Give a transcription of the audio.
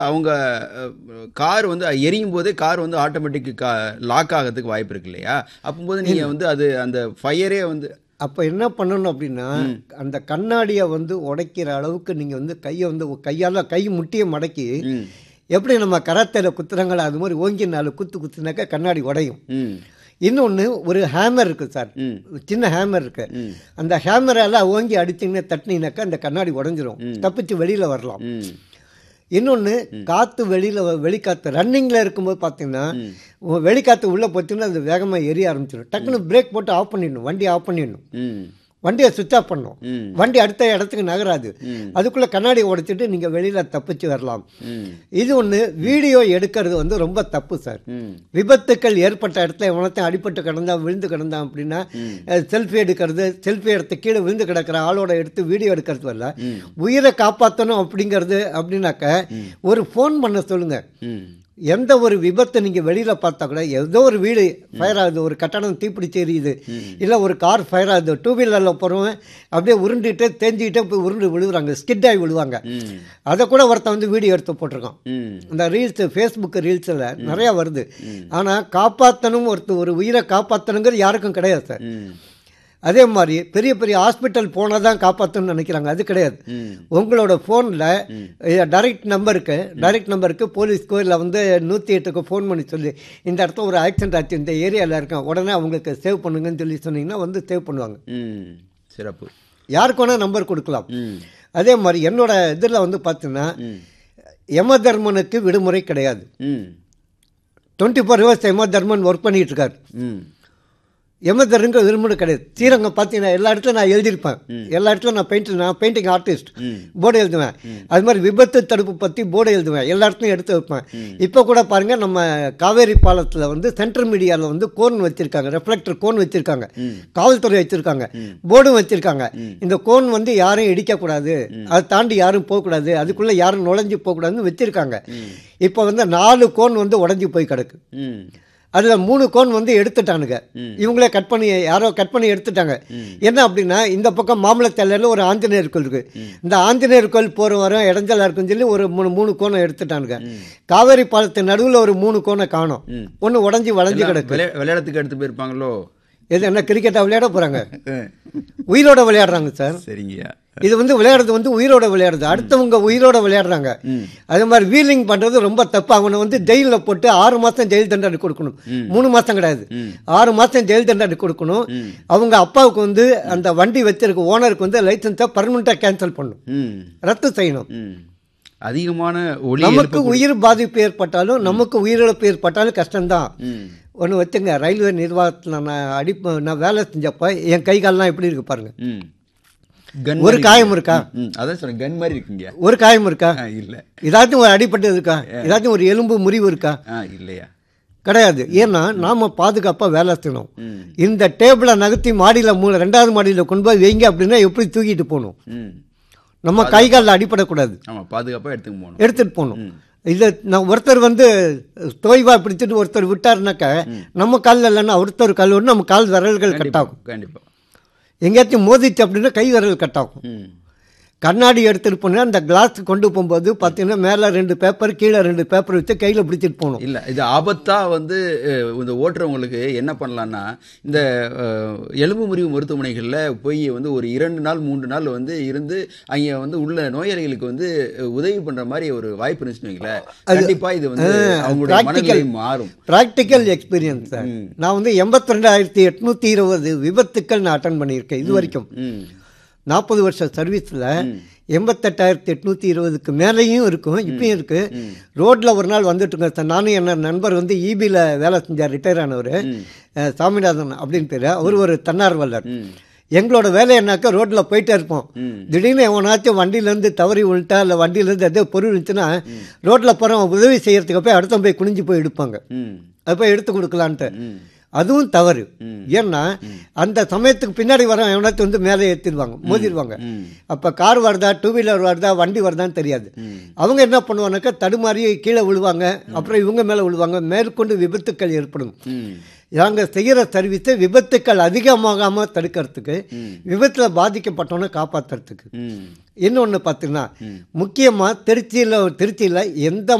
அவங்க கார் வந்து எரியும் போதே கார் வந்து ஆட்டோமேட்டிக் கா லாக் ஆகிறதுக்கு வாய்ப்பு இருக்கு இல்லையா அப்போது நீங்கள் வந்து அது அந்த ஃபயரே வந்து அப்போ என்ன பண்ணணும் அப்படின்னா அந்த கண்ணாடியை வந்து உடைக்கிற அளவுக்கு நீங்கள் வந்து கையை வந்து கையால் கை முட்டியை மடக்கி ம் எப்படி நம்ம கராத்தையில் குத்துறாங்களோ அது மாதிரி ஓங்கி நாலு குத்து குத்துனாக்கா கண்ணாடி உடையும் ம் இன்னொன்று ஒரு ஹேமர் இருக்குது சார் ம் சின்ன ஹேமர் இருக்கு ம் அந்த ஹேமரால ஓங்கி அடிச்சிங்கன்னா தட்டினீங்கனாக்கா அந்த கண்ணாடி உடஞ்சிரும் தப்பிச்சு வெளியில் வரலாம் ம் இன்னொன்று காற்று வெளியில் வெளிக்காற்று ரன்னிங்கில் இருக்கும்போது பார்த்தீங்கன்னா உ- வெளிக்காற்று உள்ளே போச்சுன்னா அது வேகமாக எரிய ஆரம்பிச்சிடும் டக்குன்னு பிரேக் போட்டு ஆஃப் பண்ணிடணும் வண்டி ஆஃப் பண்ணிடணும் ம் வண்டியை சுவிட்ச் ஆஃப் பண்ணணும் ம் வண்டி அடுத்த இடத்துக்கு நகராது அதுக்குள்ளே கண்ணாடி உடைச்சிட்டு நீங்கள் வெளியில் தப்பிச்சு வரலாம் ம் இது ஒன்று வீடியோ எடுக்கிறது வந்து ரொம்ப தப்பு சார் ம் விபத்துக்கள் ஏற்பட்ட இடத்துல எவனத்தையும் அடிபட்டு கிடந்தா விழுந்து கிடந்தான் அப்படின்னா செல்ஃபி எடுக்கிறது செல்ஃபி எடுத்து கீழே விழுந்து கிடக்கிற ஆளோட எடுத்து வீடியோ எடுக்கிறது வரல உயிரை காப்பாற்றணும் அப்படிங்கிறது அப்படின்னாக்க ஒரு ஃபோன் பண்ண சொல்லுங்க ம் எந்த ஒரு விபத்தை நீங்கள் வெளியில் பார்த்தா கூட ஏதோ ஒரு வீடு ஃபயர் ஆகுது ஒரு கட்டடம் தீப்பிடிச்சு எரியுது இல்லை ஒரு கார் ஃபயர் ஆகுது டூ வீலரில் போகிறவன் அப்படியே உருண்டுகிட்டே தேஞ்சிக்கிட்டே போய் உருண்டு விழுவுறாங்க ஸ்கிட் ஆகி விழுவாங்க ம் அதை கூட ஒருத்தன் வந்து வீடியோ எடுத்து போட்டிருக்கான் ம் இந்த ரீல்ஸ் ஃபேஸ்புக் ரீல்ஸில் நிறையா வருது ஆனால் காப்பாற்றணும் ஒருத்தர் ஒரு உயிரை காப்பாற்றணுங்கிறது யாருக்கும் கிடையாது சார் ம் அதே மாதிரி பெரிய பெரிய ஹாஸ்பிட்டல் போனால் தான் காப்பாற்றணும்னு நினைக்கிறாங்க அது கிடையாது ம் உங்களோட ஃபோனில் டைரக்ட் நம்பருக்கு டைரக்ட் நம்பருக்கு போலீஸ்க்கோ இல்லை வந்து நூற்றி எட்டுக்கு ஃபோன் பண்ணி சொல்லி இந்த இடத்துல ஒரு ஆக்சிடென்ட் ஆச்சு இந்த ஏரியாவில் இருக்கேன் உடனே அவங்களுக்கு சேவ் பண்ணுங்கன்னு சொல்லி சொன்னீங்கன்னா வந்து சேவ் பண்ணுவாங்க ம் சிறப்பு யாருக்கு வேணால் நம்பர் கொடுக்கலாம் ம் அதே மாதிரி என்னோட இதில் வந்து பார்த்தீங்கன்னா யமதர்மனுக்கு விடுமுறை கிடையாது ம் டுவெண்ட்டி ஃபோர் ஹவர்ஸ் யமதர்மன் ஒர்க் பண்ணிட்டு இருக்காரு ம் எமதருங்க விரும்பின கிடையாது ஸ்ரீரங்கம் பார்த்தீங்கன்னா எல்லா இடத்துலையும் நான் எழுதியிருப்பேன் எல்லா இடத்துலையும் நான் பெயிண்ட் நான் பெயிண்டிங் ஆர்டிஸ்ட் போர்டு எழுதுவேன் அது மாதிரி விபத்து தடுப்பு பற்றி போர்டு எழுதுவேன் எல்லா இடத்துலையும் எடுத்து வைப்பேன் இப்போ கூட பாருங்க நம்ம காவேரி பாலத்தில் வந்து சென்ட்ரல் மீடியாவில் வந்து கோன் வச்சிருக்காங்க ரெஃப்ளெக்டர் கோன் வச்சிருக்காங்க காவல்துறை வச்சிருக்காங்க போர்டும் வச்சிருக்காங்க இந்த கோன் வந்து யாரும் இடிக்கக்கூடாது அதை தாண்டி யாரும் போகக்கூடாது அதுக்குள்ளே யாரும் நுழைஞ்சு போகக்கூடாதுன்னு வச்சிருக்காங்க இப்போ வந்து நாலு கோன் வந்து உடஞ்சி போய் கிடக்கு ம் அதில் மூணு கோன் வந்து எடுத்துட்டானுங்க இவங்களே கட் பண்ணி யாரோ கட் பண்ணி எடுத்துட்டாங்க என்ன அப்படின்னா இந்த பக்கம் மாம்பழத்தலையில் ஒரு ஆஞ்சநேயர் கோயில் இருக்கு இந்த ஆஞ்சநேயர் கோயில் போகிற வர இடைஞ்சலா இருக்குன்னு சொல்லி ஒரு மூணு மூணு கோணம் எடுத்துட்டானுங்க காவேரி பாலத்து நடுவில் ஒரு மூணு கோணை காணும் ஒன்று உடஞ்சி வளைஞ்சு கிடக்கு விளையா- விளையாடத்துக்கு எடுத்து போயிருப்பாங்களோ இது என்ன கிரிக்கெட்டா விளையாட போகிறாங்க உயிரோட விளையாடுறாங்க சார் சரிங்கய்யா இது வந்து விளையாடுறது வந்து உயிரோட விளையாடுறது அடுத்தவங்க உயிரோட விளையாடுறாங்க அதே மாதிரி வீலிங் பண்றது ரொம்ப தப்பு அவனை வந்து ஜெயிலில் போட்டு ஆறு மாசம் ஜெயில் தண்டனை கொடுக்கணும் மூணு மாசம் கிடையாது ஆறு மாசம் ஜெயில் தண்டனை கொடுக்கணும் அவங்க அப்பாவுக்கு வந்து அந்த வண்டி வச்சிருக்க ஓனருக்கு வந்து லைசன்ஸை பர்மனெண்ட்டாக கேன்சல் பண்ணணும் ம் ரத்து செய்யணும் ம் அதிகமான ஒளி நமக்கு உயிர் பாதிப்பு ஏற்பட்டாலும் நமக்கு உயிரிழப்பு ஏற்பட்டாலும் கஷ்டம்தான் ம் ஒன்று வச்சுங்க ரயில்வே நிர்வாகத்தில் நான் அடி நான் வேலை செஞ்சப்ப என் கை கால்லாம் எப்படி இருக்கு பாருங்க ம் கன் ஒரு மாதிரி காயம் இருக்கா ம் அதான் சொல்றேன் கன் மாதிரி இருக்குங்க ஒரு காயம் இருக்கா ஆ இல்ல ஏதாச்சும் ஒரு அடிபட்டது இருக்கா ஏதாச்சும் ஒரு எலும்பு முறிவு இருக்கா ஆ இல்லையா கிடையாது ஏன்னா நாம பாதுகாப்பா வேலை செய்யணும் இந்த டேபிளை நகர்த்தி மாடியில் மூணு ரெண்டாவது மாடியில் கொண்டு போய் வைங்க அப்படின்னா எப்படி தூக்கிட்டு போகணும் ம் நம்ம கை காலில் அடிபடக்கூடாது ஆமா பாதுகாப்பா எடுத்துக்க போகணும் எடுத்துட்டு போகணும் இதை நான் ஒருத்தர் வந்து தொய்வா பிடிச்சிட்டு ஒருத்தர் விட்டாருனாக்க நம்ம காலில் இல்லைன்னா ஒருத்தர் கால் விட்டு நம்ம கால் விரல்கள் கட் ஆகும் கண்டிப்பா எங்கேயாச்சும் மோதிச்சு அப்படின்னா கை விரல் கட் ஆகும் ம் கண்ணாடி எடுத்துட்டு போனால் அந்த கிளாஸ் கொண்டு போகும்போது பார்த்தீங்கன்னா மேலே ரெண்டு பேப்பர் கீழே ரெண்டு பேப்பர் வச்சு கையில் பிடிச்சிட்டு போகணும் இல்ல இது ஆபத்தா வந்து அஹ், இந்த ஓட்டுறவங்களுக்கு என்ன பண்ணலாம்னா இந்த அஹ், எலும்பு முறிவு மருத்துவமனைகள்ல போய் வந்து ஒரு இரண்டு நாள் மூன்று நாள் வந்து இருந்து அங்க வந்து உள்ள நோயாளிகளுக்கு வந்து அஹ், உதவி பண்ற மாதிரி ஒரு வாய்ப்பு இருந்துச்சுன்னு வைங்களேன் கண்டிப்பா இது வந்து அவங்களுடைய practical. மனநிலை மாறும் ப்ராக்டிக்கல் எக்ஸ்பீரியன்ஸ் சார் நான் வந்து எண்பத்தி ரெண்டாயிரத்தி எட்நூற்றி இருபது விபத்துக்கள் நான் அட்டன் பண்ணியிருக்கேன் இது வரைக்கும் ம் நாற்பது வருஷ சர்வீஸில் எண்பத்தெட்டாயிரத்தி எட்நூற்றி இருபதுக்கு மேலேயும் இருக்கும் இப்பயும் இருக்கு ரோட்டில் ஒரு நாள் வந்துட்டுங்க சார் நானும் என்ன நண்பர் வந்து ஈபியில் வேலை செஞ்சார் ரிட்டையர் ஆனவர் அஹ், சாமிநாதன் அப்படின்னு பேர் அவர் ஒரு தன்னார்வலர் எங்களோட வேலை என்னாக்கா ரோட்டில் போயிட்டே இருப்போம் திடீர்னு எவனாச்சும் வண்டியிலேருந்து தவறி விழுட்டா இல்லை வண்டியிலேருந்து எதோ பொருள் இருந்துச்சுன்னா ரோட்டில் போகிறவன் உதவி செய்யறதுக்கு போய் அடுத்த போய் குனிஞ்சு போய் எடுப்பாங்க ம் அது போய் எடுத்து கொடுக்கலான்ட்டு அதுவும் தவறு ஏன்னா அந்த சமயத்துக்கு பின்னாடி வர எவனாச்சும் வந்து மேலே ஏற்றிடுவாங்க மோதிடுவாங்க ம். அப்போ கார் வருதா டூ வீலர் வருதா வண்டி வருதான்னு தெரியாது அவங்க என்ன பண்ணுவாங்கனாக்கா தடுமாறி கீழே விழுவாங்க அப்புறம் இவங்க மேலே விழுவாங்க மேற்கொண்டு விபத்துக்கள் ஏற்படும் ம். நாங்கள் செய்கிற சர்வீஸை விபத்துக்கள் அதிகமாகாமல் தடுக்கிறதுக்கு விபத்தில் பாதிக்கப்பட்டவனை காப்பாற்றுறதுக்கு ம் இன்னொன்று பார்த்தீங்கன்னா முக்கியமாக திருச்சியில் திருச்சியில் எந்த